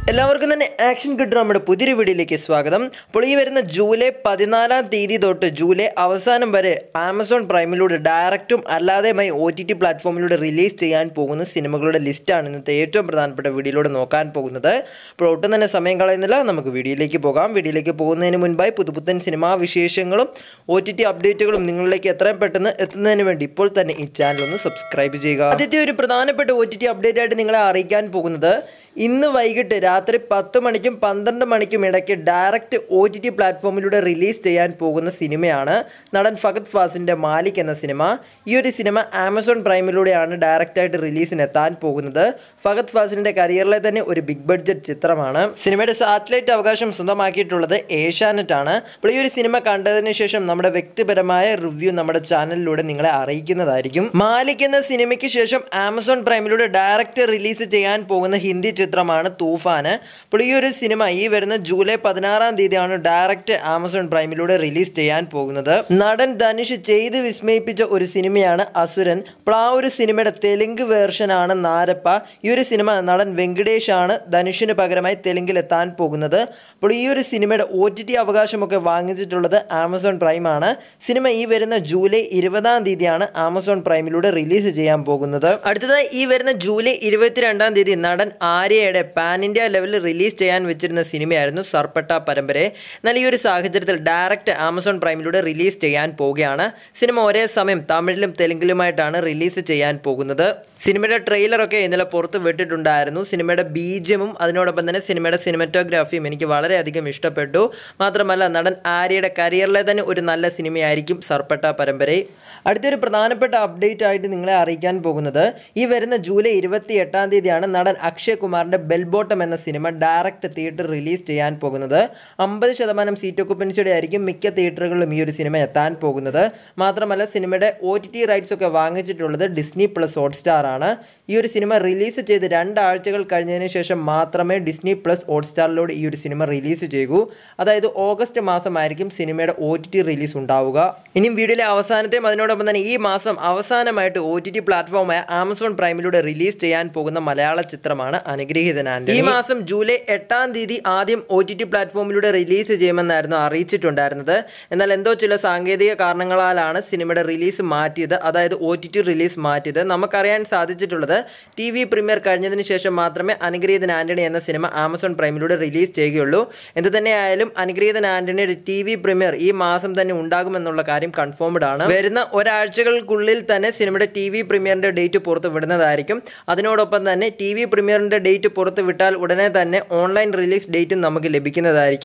എല്ലാവർക്കും തന്നെ ആക്ഷൻ കിട്ടും നമ്മുടെ പുതിയൊരു വീഡിയോയിലേക്ക് സ്വാഗതം അപ്പോൾ ഈ വരുന്ന ജൂലൈ പതിനാലാം തീയതി തൊട്ട് ജൂലൈ അവസാനം വരെ ആമസോൺ പ്രൈമിലൂടെ ഡയറക്റ്റും അല്ലാതെയുമായി ഒ ടി ടി പ്ലാറ്റ്ഫോമിലൂടെ റിലീസ് ചെയ്യാൻ പോകുന്ന സിനിമകളുടെ ലിസ്റ്റാണ് ഇന്നത്തെ ഏറ്റവും പ്രധാനപ്പെട്ട വീഡിയോയിലൂടെ നോക്കാൻ പോകുന്നത് അപ്പോൾ ഒട്ടും തന്നെ സമയം കളയുന്നില്ല നമുക്ക് വീഡിയോയിലേക്ക് പോകാം വീഡിയോയിലേക്ക് പോകുന്നതിന് മുൻപായി പുതുപുത്തൻ സിനിമാ വിശേഷങ്ങളും ഒ ടി ടി അപ്ഡേറ്റുകളും നിങ്ങളിലേക്ക് എത്രയും പെട്ടെന്ന് എത്തുന്നതിന് വേണ്ടി ഇപ്പോൾ തന്നെ ഈ ചാനൽ ഒന്ന് സബ്സ്ക്രൈബ് ചെയ്യുക ആദ്യത്തെ ഒരു പ്രധാനപ്പെട്ട ഒ ടി ടി അപ്ഡേറ്റ് ആയിട്ട് നിങ്ങളെ അറിയിക്കാൻ പോകുന്നത് ഇന്ന് വൈകിട്ട് രാത്രി പത്ത് മണിക്കും പന്ത്രണ്ട് മണിക്കും ഇടയ്ക്ക് ഡയറക്റ്റ് ഒ ടി ടി പ്ലാറ്റ്ഫോമിലൂടെ റിലീസ് ചെയ്യാൻ പോകുന്ന സിനിമയാണ് നടൻ ഫഗത് ഫാസിൻ്റെ മാലിക് എന്ന സിനിമ ഈ ഒരു സിനിമ ആമസോൺ പ്രൈമിലൂടെയാണ് ഡയറക്റ്റായിട്ട് റിലീസിന് എത്താൻ പോകുന്നത് ഫഗത് ഫാസിൻ്റെ കരിയറിലെ തന്നെ ഒരു ബിഗ് ബഡ്ജറ്റ് ചിത്രമാണ് സിനിമയുടെ സാറ്റലൈറ്റ് അവകാശം സ്വന്തമാക്കിയിട്ടുള്ളത് ഏഷ്യാനെറ്റ് ആണ് അപ്പോൾ ഈ ഒരു സിനിമ കണ്ടതിന് ശേഷം നമ്മുടെ വ്യക്തിപരമായ റിവ്യൂ നമ്മുടെ ചാനലിലൂടെ നിങ്ങളെ അറിയിക്കുന്നതായിരിക്കും മാലിക് എന്ന സിനിമയ്ക്ക് ശേഷം ആമസോൺ പ്രൈമിലൂടെ ഡയറക്റ്റ് റിലീസ് ചെയ്യാൻ പോകുന്ന ഹിന്ദി ചിത്രമാണ് തൂഫാന് അപ്പോൾ ഈ ഒരു സിനിമ ഈ വരുന്ന ജൂലൈ പതിനാറാം തീയതിയാണ് ഡയറക്റ്റ് ആമസോൺ പ്രൈമിലൂടെ റിലീസ് ചെയ്യാൻ പോകുന്നത് നടൻ ധനുഷ് ചെയ്ത് വിസ്മയിപ്പിച്ച ഒരു സിനിമയാണ് അസുരൻ അപ്പോൾ ആ ഒരു സിനിമയുടെ തെലുങ്ക് വേർഷനാണ് നാരപ്പ ഈ ഒരു സിനിമ നടൻ വെങ്കടേഷ് ആണ് ധനുഷിന് പകരമായി തെലുങ്കിൽ എത്താൻ പോകുന്നത് അപ്പോൾ ഈ ഒരു സിനിമയുടെ ഒ ടി ടി അവകാശമൊക്കെ വാങ്ങിച്ചിട്ടുള്ളത് ആമസോൺ പ്രൈം ആണ് സിനിമ ഈ വരുന്ന ജൂലൈ ഇരുപതാം തീയതിയാണ് ആമസോൺ പ്രൈമിലൂടെ റിലീസ് ചെയ്യാൻ പോകുന്നത് അടുത്തതായി ഈ വരുന്ന ജൂലൈ ഇരുപത്തിരണ്ടാം തീയതി നടൻ ആര്യയുടെ പാൻ ഇന്ത്യ ലെവലിൽ റിലീസ് ചെയ്യാൻ വെച്ചിരുന്ന സിനിമയായിരുന്നു സർപ്പട്ട പരമ്പര എന്നാൽ ഈ ഒരു സാഹചര്യത്തിൽ ഡയറക്റ്റ് ആമസോൺ പ്രൈമിലൂടെ റിലീസ് ചെയ്യാൻ പോവുകയാണ് സിനിമ ഒരേ സമയം തമിഴിലും തെലുങ്കിലുമായിട്ടാണ് റിലീസ് ചെയ്യാൻ പോകുന്നത് സിനിമയുടെ ട്രെയിലറൊക്കെ ഇന്നലെ പുറത്ത് വിട്ടിട്ടുണ്ടായിരുന്നു സിനിമയുടെ ബീജമും അതിനോടൊപ്പം തന്നെ സിനിമയുടെ സിനിമറ്റോഗ്രാഫിയും എനിക്ക് വളരെയധികം ഇഷ്ടപ്പെട്ടു മാത്രമല്ല നടൻ ആര്യയുടെ കരിയറിലെ തന്നെ ഒരു നല്ല സിനിമയായിരിക്കും സർപ്പട്ട പരമ്പര അടുത്തൊരു പ്രധാനപ്പെട്ട അപ്ഡേറ്റ് ആയിട്ട് നിങ്ങളെ അറിയിക്കാൻ പോകുന്നത് ഈ വരുന്ന ജൂലൈ ഇരുപത്തി എട്ടാം തീയതിയാണ് നടൻ അക്ഷയ് കുമാറിൻ്റെ ബെൽബോട്ടം എന്ന സിനിമ ഡയറക്റ്റ് തിയേറ്റർ റിലീസ് ചെയ്യാൻ പോകുന്നത് അമ്പത് ശതമാനം സീറ്റ് ഒക്കുപ്പൻസിയുടെ ആയിരിക്കും മിക്ക തിയേറ്ററുകളിലും ഈ ഒരു സിനിമ എത്താൻ പോകുന്നത് മാത്രമല്ല സിനിമയുടെ ഒ ടി ടി റൈറ്റ്സ് ഒക്കെ വാങ്ങിച്ചിട്ടുള്ളത് ഡിസ്നി പ്ലസ് ഹോട്ട്സ്റ്റാർ ആണ് ഈ ഒരു സിനിമ റിലീസ് ചെയ്ത് രണ്ടാഴ്ചകൾ കഴിഞ്ഞതിന് ശേഷം മാത്രമേ ഡിസ്നി പ്ലസ് ഹോട്ട്സ്റ്റാറിലൂടെ ഈ ഒരു സിനിമ റിലീസ് ചെയ്യൂ അതായത് ഓഗസ്റ്റ് മാസമായിരിക്കും സിനിമയുടെ ഒ ടി ടി റിലീസ് ഉണ്ടാവുക ഇനിയും വീഡിയോയിലെ അവസാനത്തെയും അതിനോടൊപ്പം തന്നെ ഈ മാസം അവസാനമായിട്ട് ഒ ടി ടി പ്ലാറ്റ്ഫോമായ ആമസോൺ പ്രൈമിലൂടെ റിലീസ് ചെയ്യാൻ പോകുന്ന മലയാള ചിത്രമാണ് അനുഗ്രഹീതൻ ആൻഡ് ഈ മാസം ജൂലൈ എട്ടാം തീയതി ആദ്യം ഒ ടി ടി പ്ലാറ്റ്ഫോമിലൂടെ റിലീസ് ചെയ്യുമെന്നായിരുന്നു അറിയിച്ചിട്ടുണ്ടായിരുന്നത് എന്നാൽ എന്തോ ചില സാങ്കേതിക കാരണങ്ങളാലാണ് സിനിമയുടെ റിലീസ് മാറ്റിയത് അതായത് ഒ ടി ടി റിലീസ് മാറ്റിയത് നമുക്കറിയാൻ സാധിച്ചിട്ടുള്ളത് ടി വി പ്രീമിയർ കഴിഞ്ഞതിന് ശേഷം മാത്രമേ അനുഗ്രഹീതൻ ആന്റണി എന്ന സിനിമ ആമസോൺ പ്രൈമിലൂടെ റിലീസ് ചെയ്യുകയുള്ളൂ എന്ത് തന്നെയായാലും അനുഗ്രഹീതൻ ആന്റണിയുടെ ടി വി പ്രീമിയർ ഈ മാസം തന്നെ ഉണ്ടാകുമെന്നുള്ള കാര്യം കൺഫേംഡ് ആണ് വരുന്ന ഒരാഴ്ചകൾക്കുള്ളിൽ തന്നെ സിനിമയുടെ ടി വി പ്രീമിയറിന്റെ ഡേറ്റ് പുറത്ത് വിടുന്നതായിരിക്കും അതിനോടൊപ്പം തന്നെ ടി വി പ്രീമിയറിന്റെ ഡേറ്റ് പുറത്ത് വിട്ടാൽ ഉടനെ തന്നെ ഓൺലൈൻ റിലീസ് ഡേറ്റും നമുക്ക് ലഭിക്കുന്നതായിരിക്കും